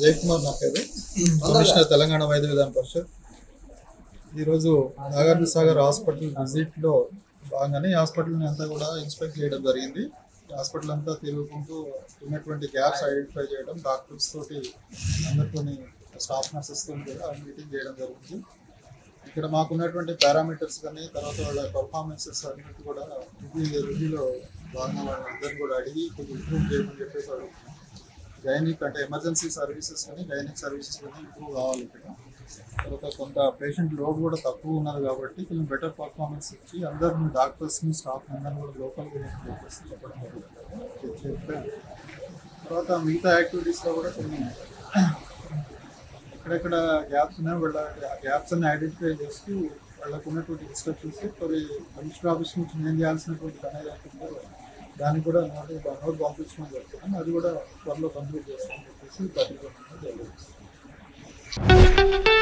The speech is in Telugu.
అజయ్ కుమార్ నా పేరు కమిషనర్ తెలంగాణ వైద్య విధాన పరిషత్ ఈరోజు నాగార్జున సాగర్ హాస్పిటల్ విజిట్ లో భాగంగానే ఈ హాస్పిటల్ని అంతా కూడా ఇన్స్పెక్ట్ చేయడం జరిగింది ఈ హాస్పిటల్ అంతా తిరుగుకుంటూ ఉన్నటువంటి గ్యాప్స్ ఐడెంటిఫై చేయడం డాక్టర్స్ తోటి అందరితోని స్టాఫ్ నర్సెస్ తోటి కూడా మీటింగ్ చేయడం జరిగింది ఇక్కడ మాకు ఉన్నటువంటి పారామీటర్స్ కానీ తర్వాత వాళ్ళ పర్ఫార్మెన్సెస్ అన్నిటి కూడా రివ్యూ రివ్యూలో భాగంగా వాళ్ళందరినీ కూడా అడిగి కొంచెం ఇంప్రూవ్ చేయమని చెప్పేసి అడుగుతున్నాం గైనిక్ అంటే ఎమర్జెన్సీ సర్వీసెస్ కానీ గైనిక్ సర్వీసెస్ కానీ ఇంప్రూవ్ కావాలి ఇక్కడ తర్వాత కొంత పేషెంట్ లోడ్ కూడా తక్కువ ఉన్నది కాబట్టి కొంచెం బెటర్ పర్ఫార్మెన్స్ ఇచ్చి అందరిని డాక్టర్స్ని స్టాఫ్ అందరిని కూడా లోకల్గా చెప్పేసి చెప్పడం జరుగుతుంది చెప్పారు తర్వాత మిగతా యాక్టివిటీస్లో కూడా కొన్ని ఎక్కడెక్కడ గ్యాప్స్ ఉన్నాయో వాళ్ళ గ్యాప్స్ అన్ని ఐడెంటిఫై చేస్తూ వాళ్ళకు ఉన్నటువంటి ఇన్స్ట్రక్షన్స్ మరి కమిషనర్ ఆఫీస్ నుంచి నేను చేయాల్సినటువంటి పని ఏదైతే ఉందో దానికి కూడా నోట్ నోట్ పంపించడం జరుగుతుంది అది కూడా త్వరలో కంప్లీట్ చేస్తామని చెప్పేసి పత్రిక జరిగింది